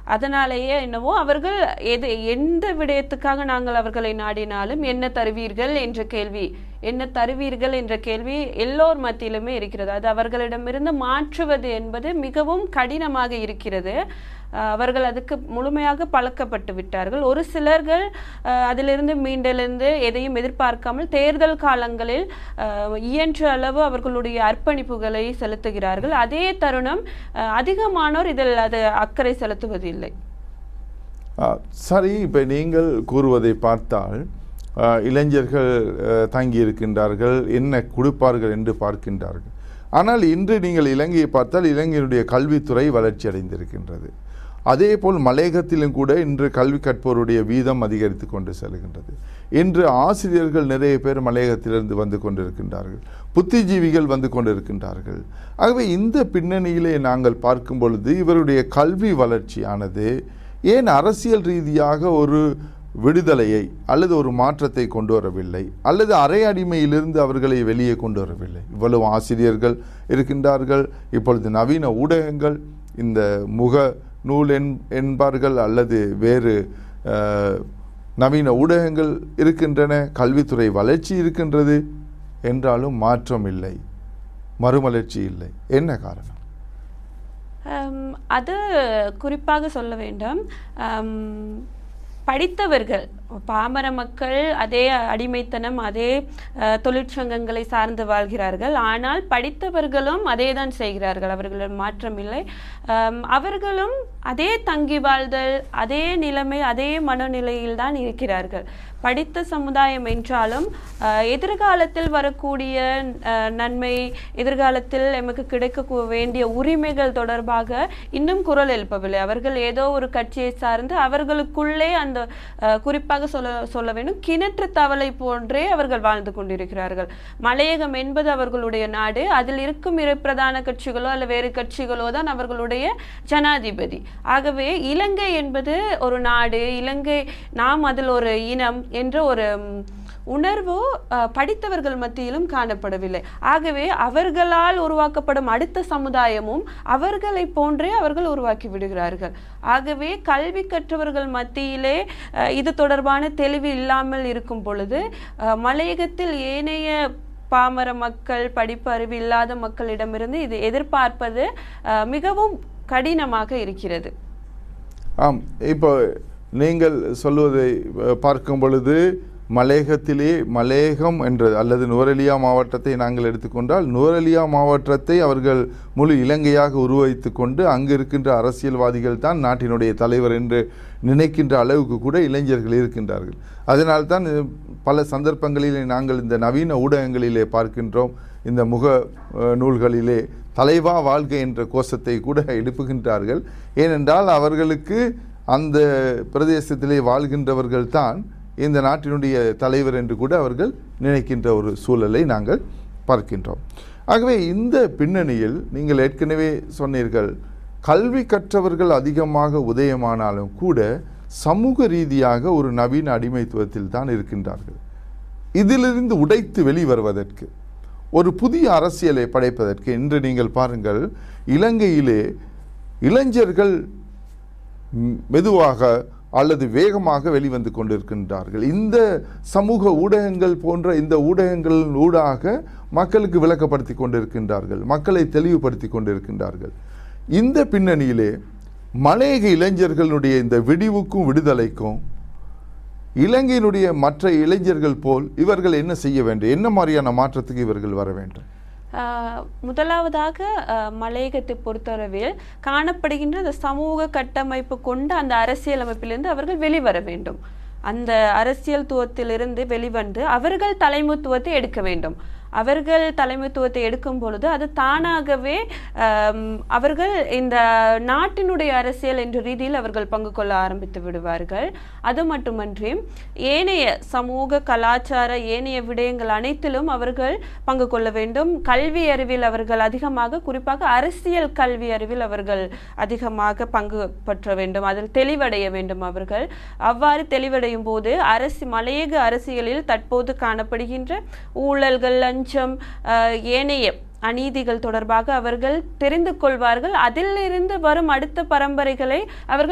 அதனாலேயே என்னவோ அவர்கள் எது எந்த விடயத்துக்காக நாங்கள் அவர்களை நாடினாலும் என்ன தருவீர்கள் என்ற கேள்வி என்ன தருவீர்கள் என்ற கேள்வி எல்லோர் மத்தியிலுமே இருக்கிறது அது அவர்களிடமிருந்து மாற்றுவது என்பது மிகவும் கடினமாக இருக்கிறது அஹ் அவர்கள் அதுக்கு முழுமையாக பழக்கப்பட்டு விட்டார்கள் ஒரு சிலர்கள் அஹ், அதிலிருந்து மீண்டெழுந்து எதையும் எதிர்பார்க்காமல் தேர்தல் காலங்களில் அஹ், இயன்ற அளவு அவர்களுடைய அர்ப்பணிப்புகளை செலுத்துகிறார்கள் அதே தருணம் அஹ், அதிகமானோர் இதில் அது அக்கறை செலுத்துவதில்லை ஆ, சரி இப்போ நீங்கள் கூறுவதை பார்த்தால் ஆ, இளைஞர்கள் ஆ, தங்கி இருக்கின்றார்கள் என்ன கொடுப்பார்கள் என்று பார்க்கின்றார்கள் ஆனால் இன்று நீங்கள் இலங்கையை பார்த்தால் இலங்கையினுடைய கல்வித்துறை வளர்ச்சி அடைந்திருக்கின்றது அதே போல் மலையகத்திலும் கூட இன்று கல்வி கற்போருடைய வீதம் அதிகரித்து கொண்டு செல்கின்றது இன்று ஆசிரியர்கள் நிறைய பேர் மலையகத்திலிருந்து வந்து கொண்டிருக்கின்றார்கள் புத்திஜீவிகள் வந்து கொண்டிருக்கின்றார்கள் ஆகவே இந்த பின்னணியிலே நாங்கள் பார்க்கும் பொழுது இவருடைய கல்வி வளர்ச்சியானது ஏன் அரசியல் ரீதியாக ஒரு விடுதலையை அல்லது ஒரு மாற்றத்தை கொண்டு வரவில்லை அல்லது அரை அடிமையிலிருந்து அவர்களை வெளியே கொண்டு வரவில்லை இவ்வளவு ஆசிரியர்கள் இருக்கின்றார்கள் இப்பொழுது நவீன ஊடகங்கள் இந்த முக நூல் என் என்பார்கள் அல்லது வேறு அஹ், நவீன ஊடகங்கள் இருக்கின்றன கல்வித்துறை வளர்ச்சி இருக்கின்றது என்றாலும் மாற்றம் இல்லை மறுமலர்ச்சி இல்லை என்ன காரணம் ஹம், அது குறிப்பாக சொல்ல வேண்டும் ஹம், படித்தவர்கள் பாமர மக்கள் அதே அடிமைத்தனம் அதே அஹ், தொழிற்சங்கங்களை சார்ந்து வாழ்கிறார்கள் ஆனால் படித்தவர்களும் அதே தான் செய்கிறார்கள் அவர்களிடம் மாற்றம் இல்லை ஹம், அவர்களும் அதே தங்கி வாழ்தல் அதே நிலைமை அதே மனநிலையில் தான் இருக்கிறார்கள் படித்த சமுதாயம் என்றாலும் அஹ், எதிர்காலத்தில் வரக்கூடிய அஹ், நன்மை எதிர்காலத்தில் எமக்கு கிடைக்க கூ- வேண்டிய உரிமைகள் தொடர்பாக இன்னும் குரல் எழுப்பவில்லை அவர்கள் ஏதோ ஒரு கட்சியை சார்ந்து அவர்களுக்குள்ளே அந்த அஹ், குறிப்பாக சொல்ல சொல்ல வேண்டும் கிணற்று தவளை போன்றே அவர்கள் வாழ்ந்து கொண்டிருக்கிறார்கள் மலையகம் என்பது அவர்களுடைய நாடு அதில் இருக்கும் இரு பிரதான கட்சிகளோ அல்ல வேறு கட்சிகளோ தான் அவர்களுடைய ஜனாதிபதி ஆகவே இலங்கை என்பது ஒரு நாடு இலங்கை நாம் அதில் ஒரு இனம் என்ற ஒரு ம், உணர்வு அஹ், படித்தவர்கள் மத்தியிலும் காணப்படவில்லை ஆகவே அவர்களால் உருவாக்கப்படும் அடுத்த சமுதாயமும் அவர்களை போன்றே அவர்கள் உருவாக்கி விடுகிறார்கள் ஆகவே கல்வி கற்றவர்கள் மத்தியிலே அஹ், இது தொடர்பான தெளிவு இல்லாமல் இருக்கும் பொழுது அஹ், மலையகத்தில் ஏனைய பாமர மக்கள் படிப்பு அறிவு இல்லாத மக்களிடமிருந்து இது எதிர்பார்ப்பது அஹ், மிகவும் கடினமாக இருக்கிறது ஆம் இப்போ நீங்கள் சொல்வதை அஹ், பார்க்கும் பொழுது மலேகத்திலே மலேகம் என்ற அல்லது நுவரெலியா மாவட்டத்தை நாங்கள் எடுத்துக்கொண்டால் நுவரெலியா மாவட்டத்தை அவர்கள் முழு இலங்கையாக உருவகித்து கொண்டு அங்கு இருக்கின்ற அரசியல்வாதிகள் தான் நாட்டினுடைய தலைவர் என்று நினைக்கின்ற அளவுக்கு கூட இளைஞர்கள் இருக்கின்றார்கள் அதனால்தான் அஹ், பல சந்தர்ப்பங்களிலே நாங்கள் இந்த நவீன ஊடகங்களிலே பார்க்கின்றோம் இந்த முக அஹ், நூல்களிலே தலைவா வாழ்க என்ற கோஷத்தை கூட எழுப்புகின்றார்கள் ஏனென்றால் அவர்களுக்கு அந்த பிரதேசத்திலே வாழ்கின்றவர்கள் தான் இந்த நாட்டினுடைய தலைவர் என்று கூட அவர்கள் நினைக்கின்ற ஒரு சூழலை நாங்கள் பார்க்கின்றோம் ஆகவே இந்த பின்னணியில் நீங்கள் ஏற்கனவே சொன்னீர்கள் கல்வி கற்றவர்கள் அதிகமாக உதயமானாலும் கூட சமூக ரீதியாக ஒரு நவீன அடிமைத்துவத்தில் தான் இருக்கின்றார்கள் இதிலிருந்து உடைத்து வெளிவருவதற்கு ஒரு புதிய அரசியலை படைப்பதற்கு இன்று நீங்கள் பாருங்கள் இலங்கையிலே இளைஞர்கள் ம், மெதுவாக அல்லது வேகமாக வெளிவந்து கொண்டிருக்கின்றார்கள் இந்த சமூக ஊடகங்கள் போன்ற இந்த ஊடகங்களின் ஊடாக மக்களுக்கு விளக்கப்படுத்தி கொண்டிருக்கின்றார்கள் மக்களை தெளிவுபடுத்தி கொண்டிருக்கின்றார்கள் இந்த பின்னணியிலே மலையக இளைஞர்களுடைய இந்த விடிவுக்கும் விடுதலைக்கும் இலங்கையினுடைய மற்ற இளைஞர்கள் போல் இவர்கள் என்ன செய்ய வேண்டும் என்ன மாதிரியான மாற்றத்துக்கு இவர்கள் வர வேண்டும் ஆஹ் முதலாவதாக ஆஹ் மலையகத்தை பொறுத்தளவில் காணப்படுகின்ற அந்த சமூக கட்டமைப்பு கொண்ட அந்த அரசியல் அமைப்பிலிருந்து அவர்கள் வெளிவர வேண்டும் அந்த அரசியல் துவத்திலிருந்து வெளிவந்து அவர்கள் தலைமைத்துவத்தை எடுக்க வேண்டும் அவர்கள் தலைமைத்துவத்தை எடுக்கும் பொழுது அது தானாகவே ஆம், அவர்கள் இந்த நாட்டினுடைய அரசியல் என்ற ரீதியில் அவர்கள் பங்கு கொள்ள ஆரம்பித்து விடுவார்கள் அது மட்டுமன்றி ஏனைய சமூக கலாச்சார ஏனைய விடயங்கள் அனைத்திலும் அவர்கள் பங்கு கொள்ள வேண்டும் கல்வி அறிவில் அவர்கள் அதிகமாக குறிப்பாக அரசியல் கல்வி அறிவில் அவர்கள் அதிகமாக பங்கு பற்ற வேண்டும் அதில் தெளிவடைய வேண்டும் அவர்கள் அவ்வாறு தெளிவடையும் போது அரசு மலையக அரசியலில் தற்போது காணப்படுகின்ற ஊழல்கள் லஞ்சம் ஆஹ், ஏனைய அநீதிகள் தொடர்பாக அவர்கள் தெரிந்து கொள்வார்கள் அதிலிருந்து வரும் அடுத்த பரம்பரைகளை அவர்கள்